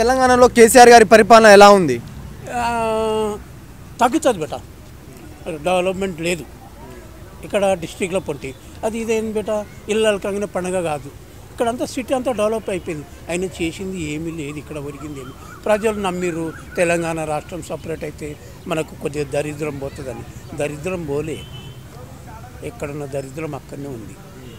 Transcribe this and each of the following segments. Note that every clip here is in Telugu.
తెలంగాణలో కేసీఆర్ గారి పరిపాలన ఎలా ఉంది ఆ, తగ్గుతుంది బేట డెవలప్మెంట్ లేదు ఇక్కడ డిస్టిక్లో పొంటి అది ఇదేంది బేట ఇళ్ళ కంగానే పండగ కాదు ఇక్కడ అంతా సిటీ అంతా డెవలప్ అయిపోయింది ఆయన చేసింది ఏమీ లేదు ఇక్కడ ఒరిగింది ఏమి ప్రజలు నమ్మిర్రు తెలంగాణ రాష్ట్రం సపరేట్ అయితే మనకు కొద్దిగా దరిద్రం పోతుందని దరిద్రం పోలే ఎక్కడున్న దరిద్రం అక్కడనే ఉంది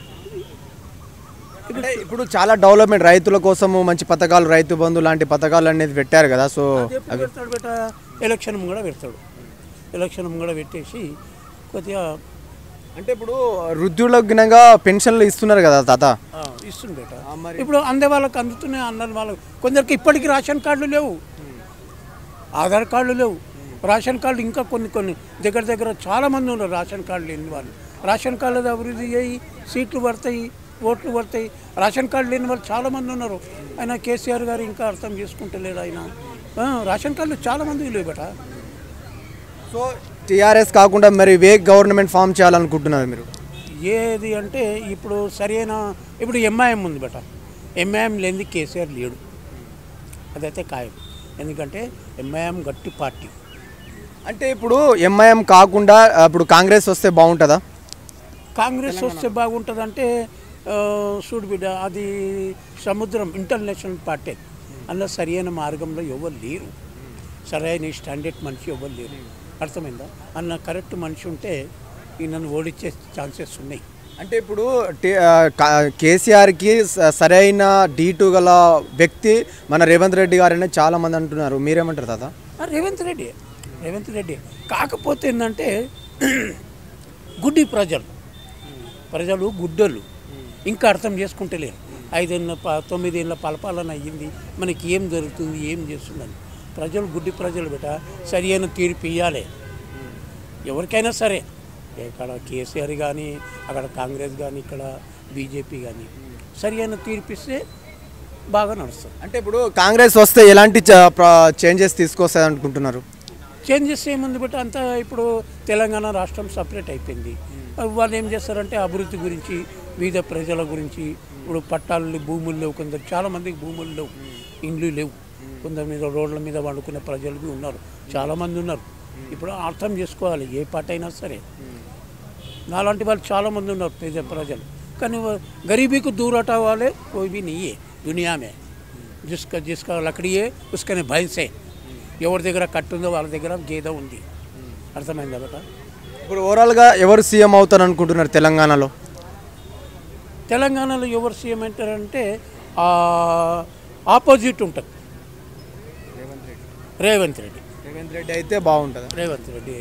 అంటే ఇప్పుడు చాలా డెవలప్మెంట్ రైతుల కోసము మంచి పథకాలు రైతు బంధు లాంటి పథకాలు అనేది పెట్టారు కదా సో ఎప్పుడు పెడతాడు బేట ఎలక్షన్ కూడా పెడతాడు ఎలక్షన్ కూడా పెట్టేసి కొద్దిగా అంటే ఇప్పుడు వృద్ధులకు గినంగా పెన్షన్లు ఇస్తున్నారు కదా తాత ఆ, ఇస్తుంది బేట ఇప్పుడు అందే వాళ్ళకి అందుతున్నాయి అన్న వాళ్ళకి కొందరికి ఇప్పటికీ రేషన్ కార్డులు లేవు ఆధార్ కార్డులు లేవు రేషన్ కార్డు ఇంకా కొన్ని కొన్ని దగ్గర దగ్గర చాలా మంది ఉన్నారు రేషన్ కార్డు లేని వాళ్ళు రేషన్ కార్డులు అభివృద్ధి చేయి సీట్లు పడతాయి ఓట్లు పడతాయి రేషన్ కార్డు లేని వాళ్ళు చాలా మంది ఉన్నారు ఆయన కేసీఆర్ గారు ఇంకా అర్థం చేసుకుంటలేడు ఆయన ఆ, రేషన్ కార్డులు చాలా మంది లేవు బేట సో టీఆర్ఎస్ కాకుండా మరి వే గవర్నమెంట్ ఫామ్ చేయాలనుకుంటున్నారు మీరు ఏది అంటే ఇప్పుడు సరైన ఇప్పుడు ఎంఐఎం ఉంది బేట ఎంఐఎం లేనిది కేసీఆర్ లేడు అదైతే ఖాయం ఎందుకంటే ఎంఐఎం గట్టి పార్టీ అంటే ఇప్పుడు ఎంఐఎం కాకుండా ఆ, ఇప్పుడు కాంగ్రెస్ వస్తే బాగుంటుందా కాంగ్రెస్ వస్తే బాగుంటుందంటే ఆ, చూడు బిడ్డ అది సముద్రం ఇంటర్నేషనల్ పార్టీ అందులో సరైన మార్గంలో ఎవరు లేరు సరైన స్టాండర్డ్ మనిషి ఎవరు లేరు అర్థమైందా అన్న కరెక్ట్ మనిషి ఉంటే ఈయనను ఓడించే ఛాన్సెస్ ఉన్నాయి అంటే ఇప్పుడు టి- ఆ, కా- కేసీఆర్కి స- సరైన డీటు గల వ్యక్తి మన రేవంత్ రెడ్డి గారనే చాలా మంది అంటున్నారు మీరేమంటారు తాత ఆ, రేవంత్ రెడ్డి రేవంత్ రెడ్డి కాకపోతే ఏంటంటే గుడ్డి ప్రజలు ప్రజలు గుడ్డోళ్ళు ఇంకా అర్థం చేసుకుంటలేరు ఐదేళ్ళ ప తొమ్మిదేళ్ళ పలపాలన అయ్యింది మనకి ఏం జరుగుతుంది ఏం చేస్తుందని ప్రజలు గుడ్డి ప్రజలు బిట సరి అయిన తీర్పు ఇవ్వాలి ఎవరికైనా సరే ఇక్కడ కేసీఆర్ కానీ అక్కడ కాంగ్రెస్ కానీ ఇక్కడ బీజేపీ కానీ సరి అయిన తీర్పు ఇస్తే బాగా నడుస్తుంది అంటే ఇప్పుడు కాంగ్రెస్ వస్తే ఎలాంటి చేంజెస్ తీసుకొస్తుంది అనుకుంటున్నారు చేంజెస్ ఏముంది బట్ అంతా ఇప్పుడు తెలంగాణ రాష్ట్రం సపరేట్ అయిపోయింది వాళ్ళు ఏం చేస్తారంటే అభివృద్ధి గురించి వివిధ ప్రజల గురించి ఇప్పుడు పట్టాలు లేవు, భూములు లేవు కొందరు చాలా మందికి భూములు లేవు ఇండ్లు లేవు కొందరి మీద రోడ్ల మీద వండుకునే ప్రజలు బి ఉన్నారు చాలామంది ఉన్నారు ఇప్పుడు అర్థం చేసుకోవాలి ఏ పాట అయినా సరే నాలాంటి వాళ్ళు చాలామంది ఉన్నారు పేద ప్రజలు కానీ వా- గరీబీకు दूर हटा वाले कोई भी नहीं है दुनिया में जिसका जिसका लकड़ी है उसकనే భయం సే ఎవరి దగ్గర కట్టు ఉందో వాళ్ళ దగ్గర గేదె ఉంది అర్థమైందా బేట ఇప్పుడు ఓవరాల్గా ఎవరు సీఎం అవుతారు అనుకుంటున్నారు తెలంగాణలో తెలంగాణలో ఎవరు సీఎం అంటారంటే ఆపోజిట్ ఉంటుంది రేవంత్ రెడ్డి రేవంత్ రెడ్డి అయితే బాగుంటుంది రేవంత్ రెడ్డి